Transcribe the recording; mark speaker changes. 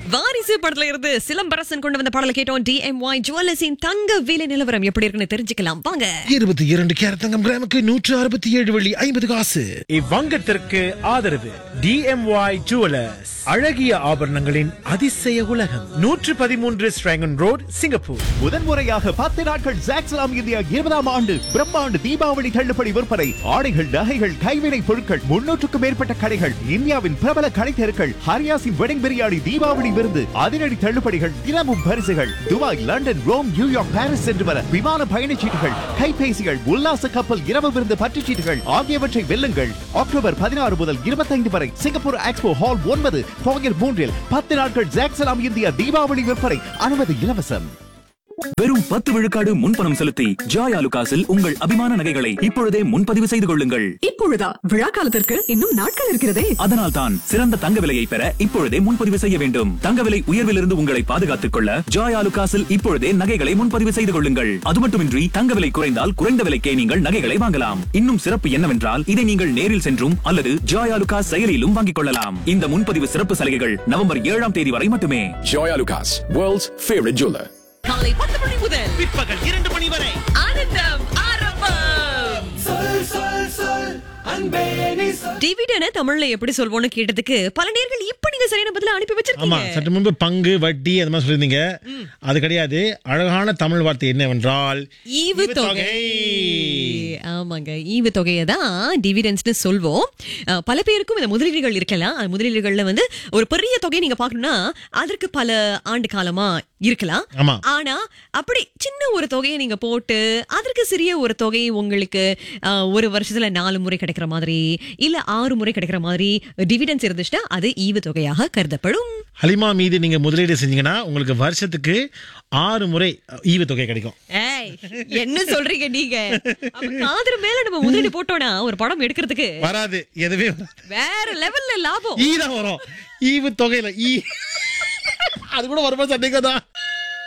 Speaker 1: வாரிசு படத்துல இருந்து சிலம்பரசன் கொண்டு வந்த பாடலை கேட்டோம் டிஎம்ஒய் ஜுவல்லர்ஸின் தங்க விலை நிலவரம் எப்படி இருக்குன்னு தெரிஞ்சுக்கலாம் வாங்க
Speaker 2: இருபத்தி இரண்டு கேரட் தங்கம் கிராமுக்கு நூற்று அறுபத்தி ஏழு வெள்ளி ஐம்பது காசு
Speaker 3: இவ்வங்கத்திற்கு ஆதரவு டிஎம்ஒய் ஜுவலர்ஸ் அழகிய ஆபரணங்களின் அதிசய உலகம் நூற்று பதிமூன்று ஸ்ட்ராங்கன் ரோட் சிங்கப்பூர்
Speaker 4: முதன்முறையாக பத்து நாட்கள் ஜாக்ஸ்லாம் இந்தியா இருபதாம் ஆண்டு பிரம்மாண்டு தீபாவளி தள்ளுபடி விற்பனை ஆடைகள் நகைகள் கைவினை பொருட்கள் முன்னூற்றுக்கும் மேற்பட்ட கடைகள் இந்தியாவின் பிரபல கடை தெருக்கள் ஹரியாசின் வெடிங் பிரியாணி தீபாவளி விருந்து அதிரடி தள்ளுபடிகள் தினமும் பரிசுகள் Dubai London Rome New York Paris சென்று வர விமான பயணச்சீட்டுகள் கைபேசிகள் உல்லாச கப்பல் இரவு விருந்து பற்றுச்சீட்டுகள் ஆகியவற்றை வெல்லுங்கள் அக்டோபர் பதினாறு முதல் இருபத்தைந்து வரை சிங்கப்பூர் எக்ஸ்போ ஹால் ஒன்பது போயர் மூன்றில் பத்து நாட்கள் ஜாக்ஸ்லாம் இந்தியா தீபாவளி விற்பனை அனுமதி இலவசம்
Speaker 5: வெறும் பத்து விழுக்காடு முன்பணம் செலுத்தி ஜாய் ஆலுகாஸில் உங்கள் அபிமான நகைகளை இப்பொழுதே முன்பதிவு செய்து கொள்ளுங்கள்
Speaker 6: இப்பொழுதா விழா காலத்திற்கு இன்னும் நாட்கள் இருக்கிறதே
Speaker 5: அதனால் தான் சிறந்த தங்க விலையை பெற இப்பொழுதே முன்பதிவு செய்ய வேண்டும் தங்க விலை உயர்விலிருந்து உங்களை பாதுகாத்துக் கொள்ள ஜாய் ஆலுகாஸில் இப்பொழுதே நகைகளை முன்பதிவு செய்து கொள்ளுங்கள் அது மட்டுமின்றி தங்க விலை குறைந்தால் குறைந்த விலைக்கே நீங்கள் நகைகளை வாங்கலாம் இன்னும் சிறப்பு என்னவென்றால் இதை நீங்கள் நேரில் சென்றும் அல்லது ஜாய் ஆலுகாஸ் செயலியிலும் வாங்கிக் கொள்ளலாம் இந்த முன்பதிவு சிறப்பு சலுகைகள் நவம்பர் ஏழாம் தேதி வரை மட்டுமே
Speaker 7: Joy Lucas, world's favorite jeweler.
Speaker 1: காலை பத்து மணி முதல்
Speaker 3: பிற்பகல் இரண்டு மணி வரை
Speaker 1: ஆனந்தம் ஆரம்பம் டிவிடன தமிழ்ல எப்படி சொல்வோம்னு கேட்டதுக்கு பல நேர்கள் இப்ப நீங்க சரியான பதில அனுப்பி
Speaker 2: ஆமா
Speaker 1: வச்சிருக்கீங்க
Speaker 2: சற்று முன்பு பங்கு வட்டி அந்த மாதிரி சொல்லியிருந்தீங்க அது கிடையாது அழகான தமிழ் வார்த்தை என்னவென்றால்
Speaker 1: ஈவு தொகை ஆமாங்க ஈவு தொகையை தான் டிவிடென்ஸ்னு சொல்வோம் அஹ், பல பேருக்கும் இந்த முதலீடுகள் இருக்கலாம் அந்த முதலீடுகள்ல வந்து ஒரு பெரிய தொகையை நீங்க பார்க்கணும்னா அதற்கு பல ஆண்டு காலமா இருக்கலாம்
Speaker 2: ஆமா.
Speaker 1: ஆனா அப்படி சின்ன ஒரு தொகையை நீங்க போட்டு அதற்கு சிறிய ஒரு தொகை உங்களுக்கு அஹ், ஒரு வருஷத்துல நாலு முறை கிடைக்கிற மாதிரி இல்ல ஆறு முறை கிடைக்கிற மாதிரி டிவிடென்ஸ் இருந்துச்சுன்னா அது ஈவு தொகையாக கருதப்படும்
Speaker 2: ஹலிமா மீது நீங்க முதலீடு செஞ்சீங்கன்னா உங்களுக்கு வருஷத்துக்கு ஆறு முறை ஈவு தொகை கிடைக்கும்
Speaker 1: ஏய் என்ன சொல்றீங்க நீங்க அப்ப காதர் மேல நம்ம முதலீடு போட்டோம்னா ஒரு படம் எடுக்கிறதுக்கு
Speaker 2: வராது எதுவே வராது.
Speaker 1: வேற லெவல்ல லாபம்
Speaker 2: ஈ தான் வரும் ஈவு தொகையில ஈ அது கூட வருமா சந்தேகம் தான்